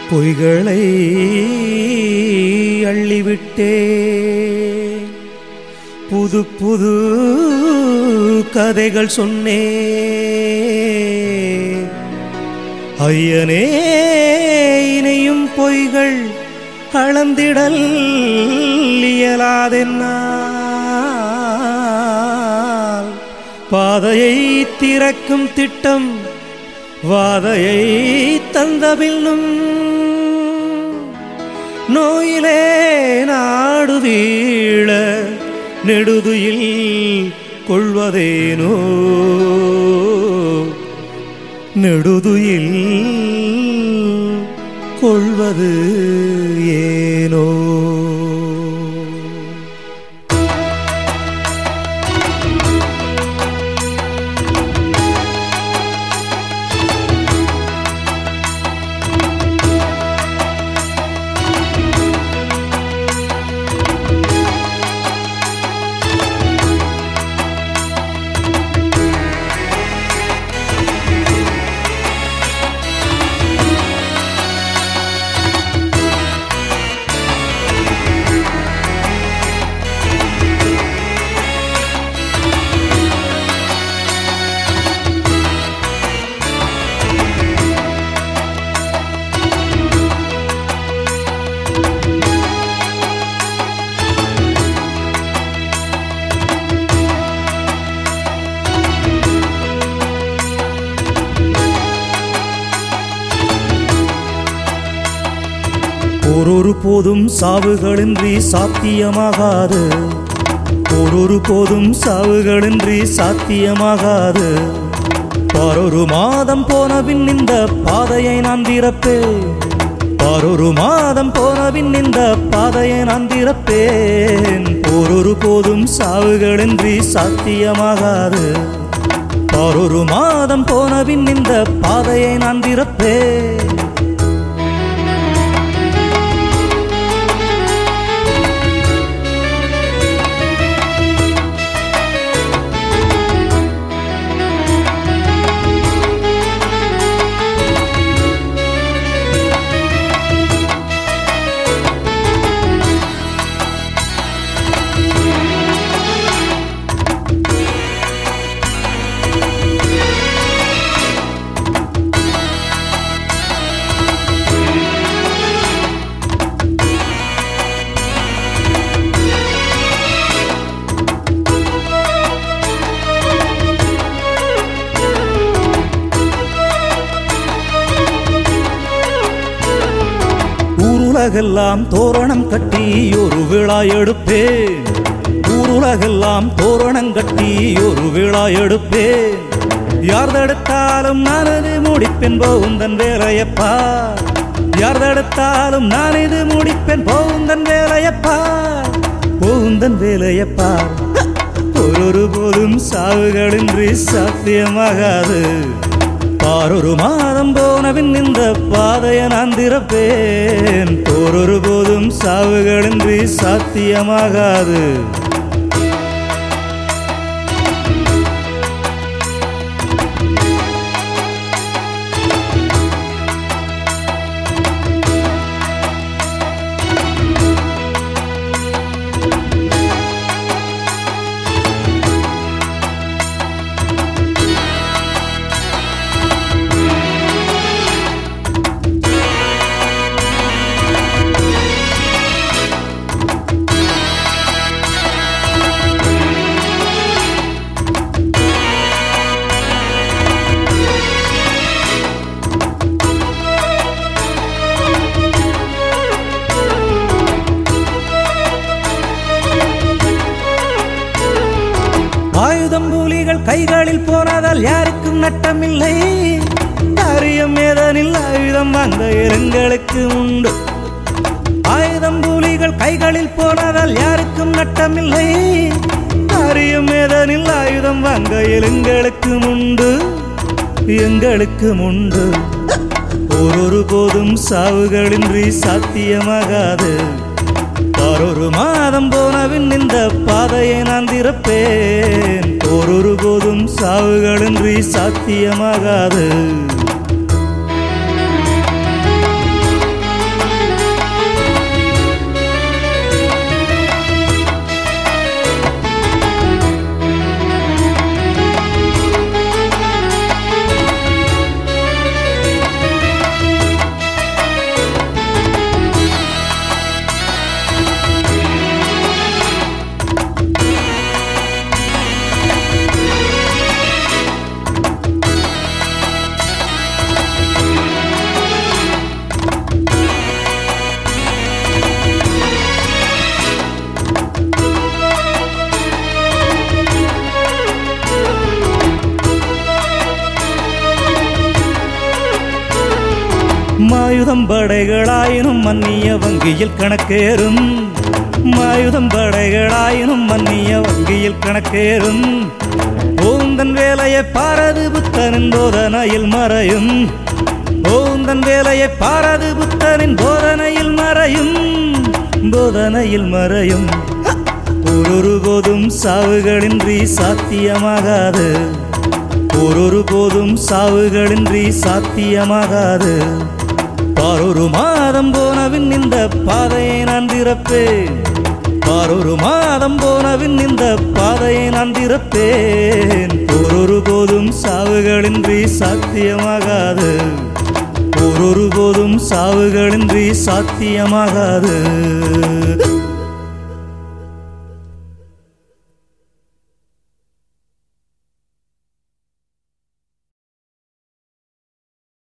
பொய்களை அள்ளிவிட்டே புது புது கதைகள் சொன்னே ஐயனே இணையும் பொய்கள் அளந்திடல் இயலாதென்னால் பாதையை திறக்கும் திட்டம் வாதையை தந்தபின்னும் நோயிலே நாடு வீழ நெடுதுயில் கொள்வதேனோ நெடுதுயில் கொள்வது ஏனோ ஓரொரு போதும் சாவுகளின்றி சாத்தியமாகாது ஓரொரு போதும் சாவுகளின்றி சாத்தியமாகாது பாரொரு மாதம் போனபின் இந்த பாதையை நான் திறப்பேன் பாரொரு மாதம் போனபின் இந்த பாதையை நான் திறப்பேன் ஓரொரு போதும் சாவுகளின்றி சாத்தியமாகாது பாரொரு மாதம் போனபின் இந்த பாதையை நான் திறப்பேன் ஊருலகெல்லாம் தோரணம் கட்டி ஒரு விழா எடுப்பேன் ஊருலகெல்லாம் தோரணம் கட்டி ஒரு விழா எடுப்பேன் யார் தடுத்தாலும் நான் இது முடிப்பேன் போவுந்தன் வேலையப்பா யார் தடுத்தாலும் நான் இது முடிப்பேன் போவுந்தன் வேலையப்பா போவுந்தன் வேலையப்பா ஒரு போதும் சாவுகளின்றி சாத்தியமாகாது பாரொரு மாதம் போனபின் இந்த பாதையை நான் திறப்பேன் போரொரு போதும் சாவுகளின்றி சாத்தியமாகாது ஆயுதம் கூலிகள் கைகளில் போனதால் யாருக்கும் நட்டமில்லை காரியம் ஏதனில் ஆயுதம் வாங்க எங்களுக்கு உண்டு ஆயுதம் கூலிகள் கைகளில் போனதால் யாருக்கும் நட்டமில்லை காரியம் ஏதனில் ஆயுதம் வாங்க எங்களுக்கு உண்டு எங்களுக்கு உண்டு ஒரு போதும் சாவுகளின்றி சாத்தியமாகாது பாரொரு மாதம் போனவின் இந்த பாதையை நான் திறப்பேன் ஒரு போதும் சாவுகளின்றி சாத்தியமாகாது மாயுதம் படைகளாயினும் மன்னிய வங்கியில் கணக்கேறும் மாயுதம் படைகளாயினும் மன்னிய வங்கியில் கணக்கேறும் ஓந்தன் வேலையை பாரது புத்தனின் போதனையில் மறையும் ஓந்தன் வேலையை பாரது புத்தனின் போதனையில் மறையும் போதனையில் மறையும் ஒரு போதும் சாவுகளின்றி சாத்தியமாகாது ஒரு போதும் சாவுகளின்றி சாத்தியமாகாது பாரொரு மாதம் போனவின் இந்த பாதையை நான் திறப்பேன் பாரொரு மாதம் போனவின் இந்த பாதையை நான் திறப்பேன் ஒரு போதும் சாவுகளின்றி சாத்தியமாகாது ஒரு போதும் சாவுகளின்றி சாத்தியமாகாது